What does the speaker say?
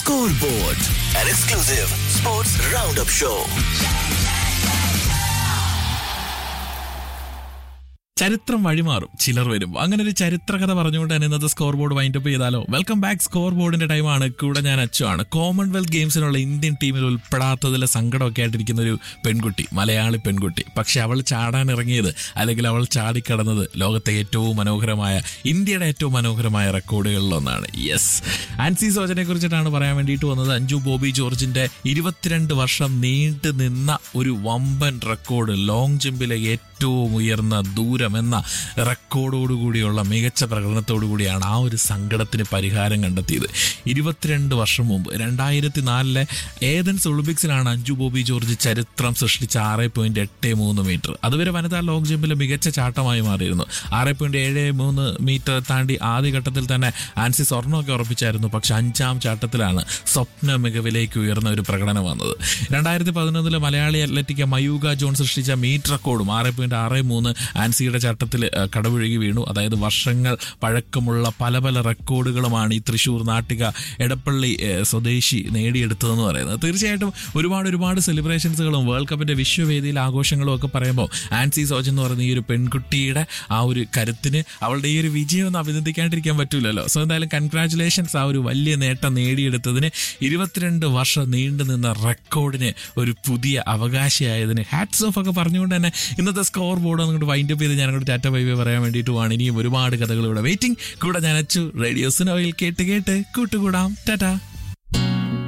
Scoreboard, an exclusive sports roundup show. ചരിത്രം വഴിമാറും ചിലർ വരും അങ്ങനെ ഒരു ചരിത്ര കഥ പറഞ്ഞുകൊണ്ട് തന്നെ ഇന്നത്തെ സ്കോർ ബോർഡ് വൈൻഡപ്പ് ചെയ്താലോ വെൽക്കം ബാക്ക് സ്കോർ ബോർഡിന്റെ ടൈമാണ് കൂടെ ഞാൻ അച്ചുവാണ് കോമൺവെൽത്ത് ഗെയിംസിനുള്ള ഇന്ത്യൻ ടീമിൽ ഉൾപ്പെടാത്തതിലെ സങ്കടമൊക്കെ ആയിട്ടിരിക്കുന്ന ഒരു പെൺകുട്ടി മലയാളി പെൺകുട്ടി പക്ഷെ അവൾ ചാടാൻ ഇറങ്ങിയത് അല്ലെങ്കിൽ അവൾ ചാടിക്കടന്നത് ലോകത്തെ ഏറ്റവും മനോഹരമായ ഇന്ത്യയുടെ ഏറ്റവും മനോഹരമായ റെക്കോർഡുകളിലൊന്നാണ് യെസ് ആൻസി സോജനെ കുറിച്ചിട്ടാണ് പറയാൻ വേണ്ടിയിട്ട് വന്നത് അഞ്ജു ബോബി ജോർജിന്റെ ഇരുപത്തിരണ്ട് വർഷം നീണ്ടു നിന്ന ഒരു വമ്പൻ റെക്കോർഡ് ലോങ് ജമ്പിലെ ഏറ്റവും ഉയർന്ന ദൂരം എന്ന റെക്കോർഡോടുകൂടിയുള്ള മികച്ച പ്രകടനത്തോടുകൂടിയാണ് ആ ഒരു സങ്കടത്തിന് പരിഹാരം കണ്ടെത്തിയത് ഇരുപത്തിരണ്ട് വർഷം മുമ്പ് രണ്ടായിരത്തി നാലിലെ ഏതൻസ് ഒളിമ്പിക്സിലാണ് അഞ്ജു ബോബി ജോർജ് ചരിത്രം സൃഷ്ടിച്ച ആറ് പോയിന്റ് എട്ട് മൂന്ന് മീറ്റർ അതുവരെ വനിതാ ലോങ് ജമ്പിലെ മികച്ച ചാട്ടമായി മാറിയിരുന്നു ആറ് പോയിന്റ് ഏഴ് മൂന്ന് മീറ്റർ താണ്ടി ആദ്യഘട്ടത്തിൽ തന്നെ ആൻസി സ്വർണ്ണമൊക്കെ ഉറപ്പിച്ചായിരുന്നു പക്ഷെ അഞ്ചാം ചാട്ടത്തിലാണ് സ്വപ്ന മികവിലേക്ക് ഉയർന്ന ഒരു പ്രകടനം വന്നത് രണ്ടായിരത്തി പതിനൊന്നിലെ മലയാളി അത്ലറ്റിക് മയൂക ജോൺ സൃഷ്ടിച്ച മീറ്റ് റെക്കോർഡും ആറ് പോയിന്റ് ആറ് മൂന്ന് ആൻസിയുടെ ചാട്ടത്തിൽ ഏഹ്, കടപുഴകി വീണു അതായത് വർഷങ്ങൾ പഴക്കമുള്ള പല പല റെക്കോർഡുകളുമാണ് ഈ തൃശ്ശൂർ നാട്ടിക എടപ്പള്ളി ഏഹ്, സ്വദേശി നേടിയെടുത്തതെന്ന് പറയുന്നത് തീർച്ചയായിട്ടും ഒരുപാട് ഒരുപാട് സെലിബ്രേഷൻസുകളും വേൾഡ് കപ്പിന്റെ വിശ്വവേദിയിൽ ആഘോഷങ്ങളും ഒക്കെ പറയുമ്പോൾ ആൻസി സോജ് എന്ന് പറയുന്ന ഈ ഒരു പെൺകുട്ടിയുടെ ആ ഒരു കരുത്തിന് അവളുടെ ഈ ഒരു വിജയം ഒന്ന് അഭിനന്ദിക്കാണ്ടിരിക്കാൻ പറ്റൂലല്ലോ സോ എന്തായാലും കൺഗ്രാറ്റുലേഷൻസ് ആ ഒരു വലിയ നേട്ടം നേടിയെടുത്തതിന് ഇരുപത്തിരണ്ട് വർഷം നീണ്ടു നിന്ന റെക്കോർഡിന് ഒരു പുതിയ അവകാശിയായതിന് ഹാറ്റ്സ് ഓഫ് ഒക്കെ പറഞ്ഞുകൊണ്ട് തന്നെ ഇന്നത്തെ സ്കോർ ബോർഡ് അങ്ങോട്ട് വൈൻഡ് അപ്പ് ചെയ്ത് ഞാനങ്ങോട്ട് ടാറ്റ ബൈബൈ പറയാൻ വേണ്ടിയിട്ടുമാണ് ഇനിയും ഒരുപാട് കഥകൾ ഇവിടെ വെയിറ്റിംഗ് കൂടെ ഞാൻ അച്ചു റേഡിയോ സിനോയിൽ കേട്ട് കേട്ട് കൂട്ടുകൂടാം ടാറ്റ